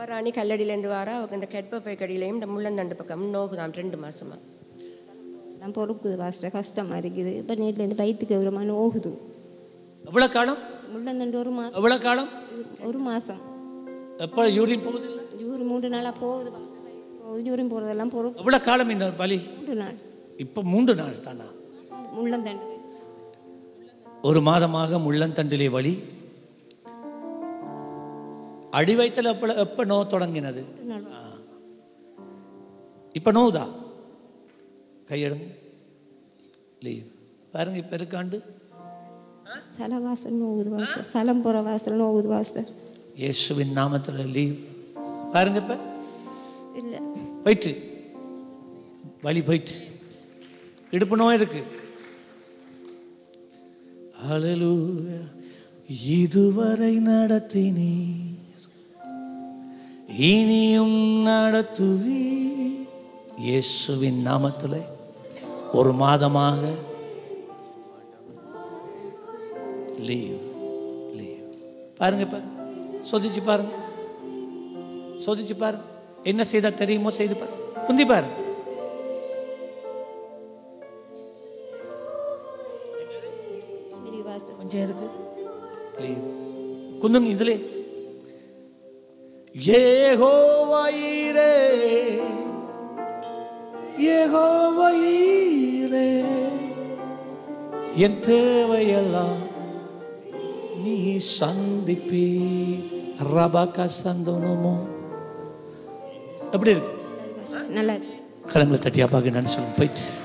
ராணி கல்லடியிலேருந்து வாரா அவருக்கு இந்த கெட்பப்பை கடியிலையும் இந்த முள்ளந்தண்டு பக்கம் நோகுதாம் ரெண்டு மாசமா நான் பொறுக்குது பாஸ்டர் கஷ்டமாக இருக்குது இப்போ நேற்றுலேருந்து வயிற்றுக்கு ஒரு மாதிரி ஓகுது எவ்வளோ காலம் முள்ளந்தண்டு ஒரு மாதம் எவ்வளோ காலம் ஒரு மாதம் எப்போ யூரின் போகுது இல்லை யூரின் மூன்று நாளாக போகுது பாஸ்டர் யூரின் போகிறதெல்லாம் பொறு எவ்வளோ காலம் இந்த வலி மூன்று நாள் இப்போ மூன்று நாள் தானா முள்ளந்தண்டு ஒரு மாதமாக முள்ளந்தண்டிலே வலி அடி வயிற்றில் எப்போ எப்போ நோ தொடங்கினது மூன்று நாள் இப்போ நோவுதா கையெடுங்க லீவ் பாருங்க இப்போ இருக்காண்டு சல வாசல் நோகுது பாஸ்டர் சலம் போகிற வாசல் நோகுது பாஸ்டர் இயேசுவின் நாமத்தில் லீவ் பாருங்க இப்போ இல்லை போயிட்டு வலி போயிட்டு இடுப்பு நோய் இருக்கு ஹalleluya இதுவரை நடத்தினீர் இனியும் நடத்துவி இயேசுவின் நாமத்தில் ஒரு மாதமாக லீவ் லீவ் பாருங்க இப்ப சோதிச்சு பாருங்க சோதிச்சு பாருங்க என்ன செய்தா தெரியுமோ செய்து பாரு குந்தி பாரு சரி பாஸ்டர் கொஞ்சம் இருக்கு ப்ளீஸ் குந்துங்க இதுல ஏகோவாயிரே ஏகோவாயிரே என் தேவையெல்லாம் நீ சந்திப்பி ரபாக்கா சந்தனமோ எப்படி இருக்கு நல்லா இருக்கு கரங்களை தட்டியா பார்க்க நான் சொல்லுங்க போயிட்டு